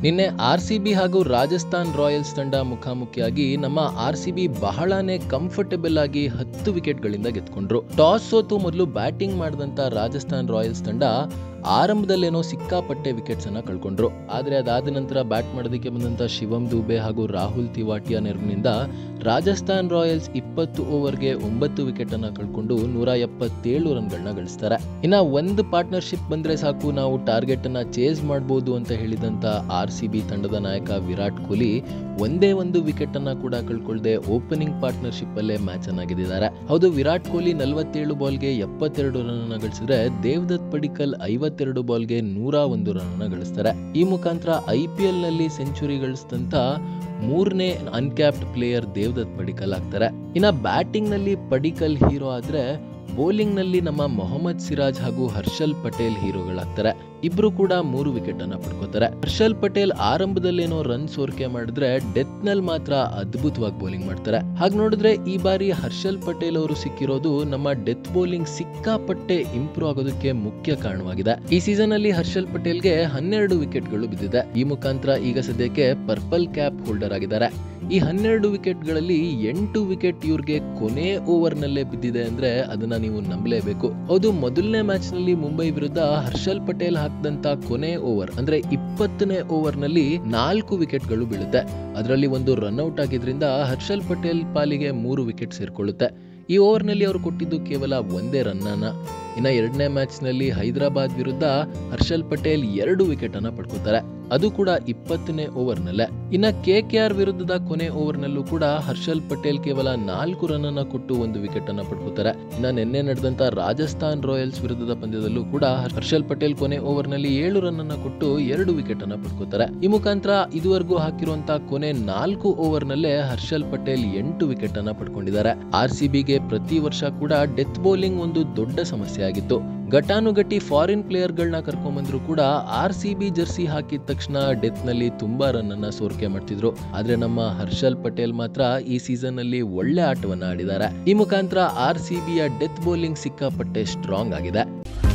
ನಿನ್ನೆ R C B ಹಾಗೂ Rajasthan Royals ತಂಡ ಮುಖಾಮುಖಿಯಾಗಿ ನಮ್ಮ ಆರ್ ಸಿ ಬಿ ಬಹಳನೇ ಕಂಫರ್ಟಬಲ್ ಆಗಿ ಹತ್ತು ವಿಕೆಟ್ಗಳಿಂದ ಗೆದ್ಕೊಂಡ್ರು ಟಾಸ್ ಸೋತು ಮೊದಲು ಬ್ಯಾಟಿಂಗ್ ಮಾಡಿದಂತ ರಾಜಸ್ಥಾನ್ ರಾಯಲ್ಸ್ ತಂಡ ಆರಂಭದಲ್ಲೇನೋ ಸಿಕ್ಕಾಪಟ್ಟೆ ವಿಕೆಟ್ಸ್ ಅನ್ನ ಕಳ್ಕೊಂಡ್ರು ಆದ್ರೆ ಅದಾದ ನಂತರ ಬ್ಯಾಟ್ ಮಾಡೋದಕ್ಕೆ ಬಂದಂತ ಶಿವಮ್ ದುಬೆ ಹಾಗೂ ರಾಹುಲ್ ತಿವಾಟಿಯ ನೆರವಿನಿಂದ ರಾಜಸ್ಥಾನ್ ರಾಯಲ್ಸ್ ಇಪ್ಪತ್ತು ಓವರ್ಗೆ ಒಂಬತ್ತು ವಿಕೆಟ್ ಅನ್ನ ಕಳ್ಕೊಂಡು ನೂರ ಎಪ್ಪತ್ತೇಳು ರನ್ಗಳನ್ನ ಗಳಿಸ್ತಾರೆ ಇನ್ನ ಒಂದು ಪಾರ್ಟ್ನರ್ಶಿಪ್ ಬಂದ್ರೆ ಸಾಕು ನಾವು ಟಾರ್ಗೆಟ್ ಅನ್ನ ಚೇಸ್ ಮಾಡಬಹುದು ಅಂತ ಹೇಳಿದಂತ ಆರ್ ಸಿ ಬಿ ತಂಡದ ನಾಯಕ ವಿರಾಟ್ ಕೊಹ್ಲಿ ಒಂದೇ ಒಂದು ವಿಕೆಟ್ ಅನ್ನ ಕೂಡ ಕಳ್ಕೊಳ್ದೆ ಓಪನಿಂಗ್ ಪಾರ್ಟ್ನರ್ಶಿಪ್ ಅಲ್ಲೇ ಮ್ಯಾಚ್ ಅನ್ನ ಗೆದ್ದಿದ್ದಾರೆ ಹೌದು ವಿರಾಟ್ ಕೊಹ್ಲಿ ನಲವತ್ತೇಳು ಬಾಲ್ಗೆ ಎಪ್ಪತ್ತೆರಡು ರನ್ ಅನ್ನ ಗಳಿಸಿದ್ರೆ ದೇವದತ್ ಪಡಿಕಲ್ ಐವತ್ತೆರಡು ಬಾಲ್ಗೆ ನೂರ ಒಂದು ರನ್ ಅನ್ನ ಗಳಿಸ್ತಾರೆ ಈ ಮುಖಾಂತರ ಐ ಪಿ ಎಲ್ ನಲ್ಲಿ ಸೆಂಚುರಿ ಗಳಿಸಿದಂತ ಮೂರನೇ ಅನ್ಕ್ಯಾಪ್ಡ್ ಪ್ಲೇಯರ್ ದೇವದತ್ ಪಡಿಕಲ್ ಆಗ್ತಾರೆ ಇನ್ನ ಬ್ಯಾಟಿಂಗ್ ನಲ್ಲಿ ಪಡಿಕಲ್ ಹೀರೋ ಆದ್ರೆ ಬೌಲಿಂಗ್ ನಲ್ಲಿ ನಮ್ಮ ಮೊಹಮ್ಮದ್ ಸಿರಾಜ್ ಹಾಗೂ ಹರ್ಷಲ್ ಪಟೇಲ್ ಹೀರೋಗಳಾಗ್ತಾರೆ ಇಬ್ರು ಕೂಡ ಮೂರು ವಿಕೆಟ್ ಅನ್ನ ಪಡ್ಕೋತಾರೆ ಹರ್ಷಲ್ ಪಟೇಲ್ ಆರಂಭದಲ್ಲೇನೋ ರನ್ ಸೋರಿಕೆ ಮಾಡಿದ್ರೆ ಡೆತ್ ನಲ್ಲಿ ಮಾತ್ರ ಅದ್ಭುತವಾಗಿ ಬೌಲಿಂಗ್ ಮಾಡ್ತಾರೆ ಹಾಗೆ ನೋಡಿದ್ರೆ ಈ ಬಾರಿ ಹರ್ಷಲ್ ಪಟೇಲ್ ಅವರು ಸಿಕ್ಕಿರೋದು ನಮ್ಮ ಡೆತ್ ಬೌಲಿಂಗ್ ಸಿಕ್ಕಾಪಟ್ಟೆ ಇಂಪ್ರೂವ್ ಆಗೋದಕ್ಕೆ ಮುಖ್ಯ ಕಾರಣವಾಗಿದೆ ಈ ಸೀಸನ್ ಅಲ್ಲಿ ಹರ್ಷಲ್ ಪಟೇಲ್ಗೆ ಹನ್ನೆರಡು ವಿಕೆಟ್ಗಳು ಬಿದ್ದಿದೆ ಈ ಮುಖಾಂತರ ಈಗ ಸದ್ಯಕ್ಕೆ ಪರ್ಪಲ್ ಕ್ಯಾಪ್ ಹೋಲ್ಡರ್ ಆಗಿದ್ದಾರೆ ಈ ಹನ್ನೆರಡು ವಿಕೆಟ್ಗಳಲ್ಲಿ ಎಂಟು ವಿಕೆಟ್ ಇವ್ರಿಗೆ ಕೊನೆ ಓವರ್ ನಲ್ಲೇ ಬಿದ್ದಿದೆ ಅಂದ್ರೆ ಅದನ್ನ ನೀವು ನಂಬಲೇಬೇಕು ಹೌದು ಮೊದಲನೇ ಮ್ಯಾಚ್ ನಲ್ಲಿ ಮುಂಬೈ ವಿರುದ್ಧ ಹರ್ಷಲ್ ಪಟೇಲ್ ಹಾಕಿದಂತ ಕೊನೆ ಓವರ್ ಅಂದ್ರೆ ಇಪ್ಪತ್ತನೇ ಓವರ್ ನಲ್ಲಿ ನಾಲ್ಕು ವಿಕೆಟ್ಗಳು ಬೀಳುತ್ತೆ ಅದರಲ್ಲಿ ಒಂದು ರನ್ಔಟ್ ಆಗಿದ್ರಿಂದ ಹರ್ಷಲ್ ಪಟೇಲ್ ಪಾಲಿಗೆ ಮೂರು ವಿಕೆಟ್ ಸೇರ್ಕೊಳ್ಳುತ್ತೆ ಈ ಓವರ್ನಲ್ಲಿ ಅವರು ಕೊಟ್ಟಿದ್ದು ಕೇವಲ ಒಂದೇ ರನ್ನನ ಇನ್ನ ಎರಡನೇ ಮ್ಯಾಚ್ ನಲ್ಲಿ ಹೈದರಾಬಾದ್ ವಿರುದ್ಧ ಹರ್ಷಲ್ ಪಟೇಲ್ ಎರಡು ವಿಕೆಟ್ ಅನ್ನ ಪಡ್ಕೋತಾರೆ ಅದು ಕೂಡ ಇಪ್ಪತ್ತನೇ ಓವರ್ ನಲ್ಲೇ ಇನ್ನ ಕೆ ಕೆ ಆರ್ ವಿರುದ್ಧದ ಕೊನೆ ಓವರ್ ನಲ್ಲೂ ಕೂಡ ಹರ್ಷಲ್ ಪಟೇಲ್ ಕೇವಲ ನಾಲ್ಕು ರನ್ ಅನ್ನ ಕೊಟ್ಟು ಒಂದು ವಿಕೆಟ್ ಅನ್ನ ಪಡ್ಕೋತಾರೆ ಇನ್ನ ನಿನ್ನೆ ನಡೆದಂತ ರಾಜಸ್ಥಾನ್ ರಾಯಲ್ಸ್ ವಿರುದ್ಧದ ಪಂದ್ಯದಲ್ಲೂ ಕೂಡ ಹರ್ಷಲ್ ಪಟೇಲ್ ಕೊನೆ ಓವರ್ ನಲ್ಲಿ ಏಳು ರನ್ ಅನ್ನ ಕೊಟ್ಟು ಎರಡು ವಿಕೆಟ್ ಅನ್ನ ಪಡ್ಕೋತಾರೆ ಈ ಮುಖಾಂತರ ಇದುವರೆಗೂ ಹಾಕಿರುವಂತ ಕೊನೆ ನಾಲ್ಕು ಓವರ್ ನಲ್ಲೇ ಹರ್ಷಲ್ ಪಟೇಲ್ ಎಂಟು ವಿಕೆಟ್ ಅನ್ನ ಪಡ್ಕೊಂಡಿದ್ದಾರೆ ಆರ್ ಸಿ ಬಿಗೆ ಪ್ರತಿ ವರ್ಷ ಕೂಡ ಡೆತ್ ಬೌಲಿಂಗ್ ಒಂದು ದೊಡ್ಡ ಸಮಸ್ಯೆ ಆಗಿತ್ತು ಘಟಾನುಘಟಿ ಫಾರಿನ್ ಪ್ಲೇಯರ್ಗಳನ್ನ ಕರ್ಕೊಂಬಂದ್ರು ಕೂಡ ಆರ್ ಸಿ ಬಿ ಜರ್ಸಿ ಹಾಕಿದ ತಕ್ಷಣ ಡೆತ್ ನಲ್ಲಿ ತುಂಬಾ ರನ್ ಅನ್ನ ಸೋರಿಕೆ ಮಾಡ್ತಿದ್ರು ಆದ್ರೆ ನಮ್ಮ ಹರ್ಷಲ್ ಪಟೇಲ್ ಮಾತ್ರ ಈ ಸೀಸನ್ ನಲ್ಲಿ ಒಳ್ಳೆ ಆಟವನ್ನ ಆಡಿದ್ದಾರೆ ಈ ಮುಖಾಂತರ ಆರ್ ಸಿ ಬಿಯ ಡೆತ್ ಬೌಲಿಂಗ್ ಸಿಕ್ಕಾಪಟ್ಟೆ ಸ್ಟ್ರಾಂಗ್ ಆಗಿದೆ